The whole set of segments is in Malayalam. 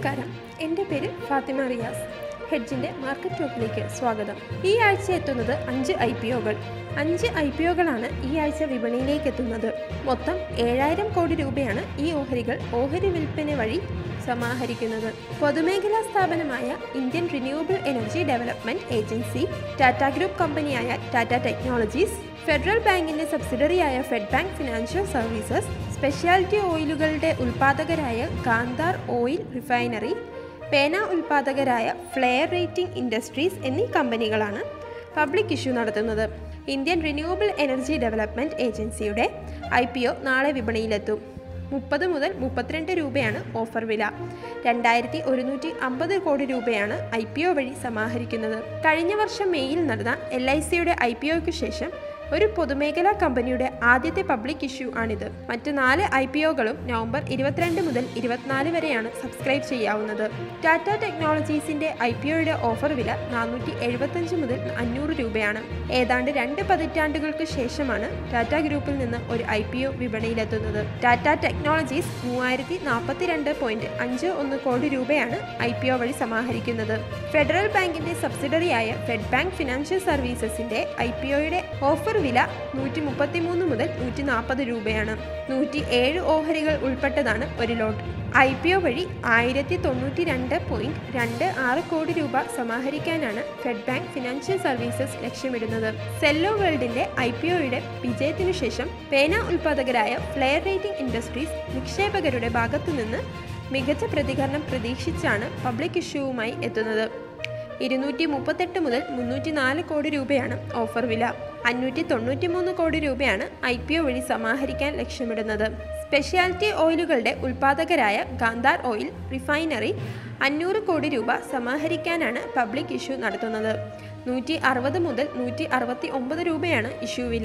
നമസ്കാരം എൻ്റെ പേര് ഫാത്തിമ റിയാസ് ഹെഡ്ജിൻ്റെ മാർക്കറ്റ് ടോക്കിലേക്ക് സ്വാഗതം ഈ ആഴ്ച എത്തുന്നത് അഞ്ച് ഐ പി ഒകൾ അഞ്ച് ഐ പി ഒകളാണ് ഈ ആഴ്ച വിപണിയിലേക്ക് എത്തുന്നത് മൊത്തം ഏഴായിരം കോടി രൂപയാണ് ഈ ഓഹരികൾ ഓഹരി വിൽപ്പന വഴി സമാഹരിക്കുന്നത് പൊതുമേഖലാ സ്ഥാപനമായ Indian Renewable Energy Development Agency Tata Group കമ്പനിയായ ടാറ്റ ടെക്നോളജീസ് ഫെഡറൽ ബാങ്കിന്റെ സബ്സിഡറിയായ Fed Bank Financial Services speciality ഓയിലുകളുടെ ഉൽപ്പാദകരായ ഗാന്ധാർ ഓയിൽ റിഫൈനറി പേന ഉൽപ്പാദകരായ ഫ്ലെയർ റേറ്റിംഗ് ഇൻഡസ്ട്രീസ് എന്നീ കമ്പനികളാണ് പബ്ലിക് ഇഷ്യൂ നടത്തുന്നത് ഇന്ത്യൻ റിന്യൂവബിൾ എനർജി ഡെവലപ്മെന്റ് ഏജൻസിയുടെ ഐ പി ഒ നാളെ വിപണിയിലെത്തും മുപ്പത് മുതൽ മുപ്പത്തിരണ്ട് രൂപയാണ് ഓഫർ വില രണ്ടായിരത്തി ഒരുന്നൂറ്റി അമ്പത് കോടി രൂപയാണ് ഐ പി ഒ വഴി സമാഹരിക്കുന്നത് കഴിഞ്ഞ വർഷം മെയ്യിൽ നടന്ന എൽ ഐ സിയുടെ ഐ പി ഒക്ക് ശേഷം ഒരു പൊതുമേഖലാ കമ്പനിയുടെ ആദ്യത്തെ പബ്ലിക് ഇഷ്യൂ ആണിത് മറ്റ് നാല് ഐ പി ഒകളും നവംബർ ഇരുപത്തിരണ്ട് മുതൽ ഇരുപത്തിനാല് വരെയാണ് സബ്സ്ക്രൈബ് ചെയ്യാവുന്നത് ടാറ്റ ടെക്നോളജീസിന്റെ ഐ പി ഒയുടെ ഓഫർ വില നാനൂറ്റി എഴുപത്തഞ്ച് മുതൽ അഞ്ഞൂറ് രൂപയാണ് ഏതാണ്ട് രണ്ട് പതിറ്റാണ്ടുകൾക്ക് ശേഷമാണ് ടാറ്റ ഗ്രൂപ്പിൽ നിന്ന് ഒരു ഐ പി ഒ വിപണിയിലെത്തുന്നത് ടാറ്റ ടെക്നോളജീസ് മൂവായിരത്തി നാൽപ്പത്തിരണ്ട് പോയിന്റ് അഞ്ച് ഒന്ന് കോടി രൂപയാണ് ഐ പി ഒ വഴി സമാഹരിക്കുന്നത് ഫെഡറൽ ബാങ്കിന്റെ സബ്സിഡറിയായ ഫെഡ് ബാങ്ക് ഫിനാൻഷ്യൽ സർവീസസിന്റെ ഐ പി ഒയുടെ ഓഫർ വില നൂറ്റി മുപ്പത്തിമൂന്ന് മുതൽ നൂറ്റി നാൽപ്പത് രൂപയാണ് നൂറ്റി ഏഴ് ഓഹരികൾ ഉൾപ്പെട്ടതാണ് ഒരു ലോട്ട് ഐ പി ഒ വഴി ആയിരത്തി തൊണ്ണൂറ്റി രണ്ട് പോയിന്റ് രണ്ട് ആറ് കോടി രൂപ സമാഹരിക്കാനാണ് ഫെഡ് ബാങ്ക് ഫിനാൻഷ്യൽ സർവീസസ് ലക്ഷ്യമിടുന്നത് സെല്ലോ വേൾഡിന്റെ ഐ പി ഒയുടെ വിജയത്തിനു ശേഷം പേന ഉൽപ്പാദകരായ ഫ്ലെയർ റേറ്റിംഗ് ഇൻഡസ്ട്രീസ് നിക്ഷേപകരുടെ ഭാഗത്തുനിന്ന് മികച്ച പ്രതികരണം പ്രതീക്ഷിച്ചാണ് പബ്ലിക് ഇഷ്യൂവുമായി എത്തുന്നത് ഇരുന്നൂറ്റി മുപ്പത്തെട്ട് മുതൽ മുന്നൂറ്റി നാല് കോടി രൂപയാണ് ഓഫർ വില അഞ്ഞൂറ്റി തൊണ്ണൂറ്റി മൂന്ന് കോടി രൂപയാണ് ഐ പി ഒ വഴി സമാഹരിക്കാൻ ലക്ഷ്യമിടുന്നത് സ്പെഷ്യാലിറ്റി ഓയിലുകളുടെ ഉൽപ്പാദകരായ ഗാന്ധാർ ഓയിൽ റിഫൈനറി അഞ്ഞൂറ് കോടി രൂപ സമാഹരിക്കാനാണ് പബ്ലിക് ഇഷ്യൂ നടത്തുന്നത് നൂറ്റി അറുപത് മുതൽ നൂറ്റി അറുപത്തി ഒമ്പത് രൂപയാണ് ഇഷ്യൂ വില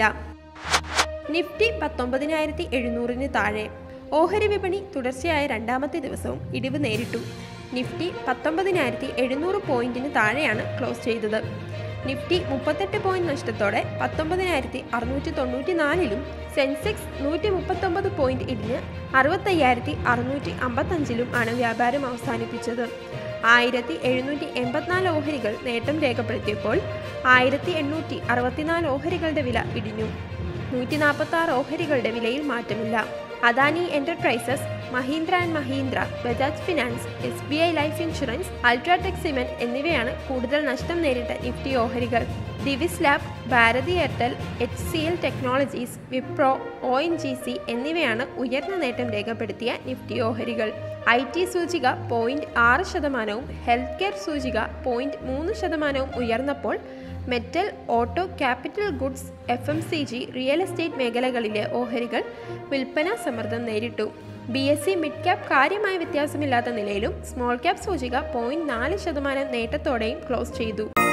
നിഫ്റ്റി പത്തൊമ്പതിനായിരത്തി എഴുന്നൂറിന് താഴെ ഓഹരി വിപണി തുടർച്ചയായ രണ്ടാമത്തെ ദിവസവും ഇടിവ് നേരിട്ടു നിഫ്റ്റി പത്തൊമ്പതിനായിരത്തി എഴുന്നൂറ് പോയിന്റിന് താഴെയാണ് ക്ലോസ് ചെയ്തത് നിഫ്റ്റി മുപ്പത്തെട്ട് പോയിന്റ് നഷ്ടത്തോടെ പത്തൊമ്പതിനായിരത്തി അറുന്നൂറ്റി തൊണ്ണൂറ്റി നാലിലും സെൻസെക്സ് നൂറ്റി മുപ്പത്തൊമ്പത് പോയിന്റ് ഇടിഞ്ഞ് അറുപത്തയ്യായിരത്തി അറുന്നൂറ്റി അമ്പത്തഞ്ചിലും ആണ് വ്യാപാരം അവസാനിപ്പിച്ചത് ആയിരത്തി എഴുന്നൂറ്റി എൺപത്തിനാല് ഓഹരികൾ നേട്ടം രേഖപ്പെടുത്തിയപ്പോൾ ആയിരത്തി എണ്ണൂറ്റി അറുപത്തിനാല് ഓഹരികളുടെ വില ഇടിഞ്ഞു നൂറ്റി നാൽപ്പത്തി ആറ് ഓഹരികളുടെ വിലയിൽ മാറ്റമില്ല Adani Enterprises Mahindra and Mahindra Bajaj Finance S B I Life Insurance UltraTech Cement എന്നിവയാണ് കൂടുതൽ നഷ്ടം നേരിട്ട നിഫ്റ്റി ഓഹരികൾ Divi's Lab Bharti Airtel H C L Technologies Wipro O N G C എന്നിവയാണ് ഉയർന്ന നേട്ടം രേഖപ്പെടുത്തിയ നിഫ്റ്റി ഓഹരികൾ ഐ ടി സൂചിക പോയിന്റ് ആറ് ശതമാനവും ഹെൽത്ത് കെയർ സൂചിക പോയിന്റ് മൂന്ന് ശതമാനവും ഉയർന്നപ്പോൾ metal auto capital goods F M C G real estate മേഖലകളിലെ ഓഹരികൾ വിൽപ്പന സമ്മർദ്ദം നേരിട്ടു B S C mid cap കാര്യമായ വ്യത്യാസമില്ലാത്ത നിലയിലും സ്മോൾ ക്യാപ് സൂചിക പോയിന്റ് നാല് ശതമാനം നേട്ടത്തോടെയും ക്ലോസ് ചെയ്തു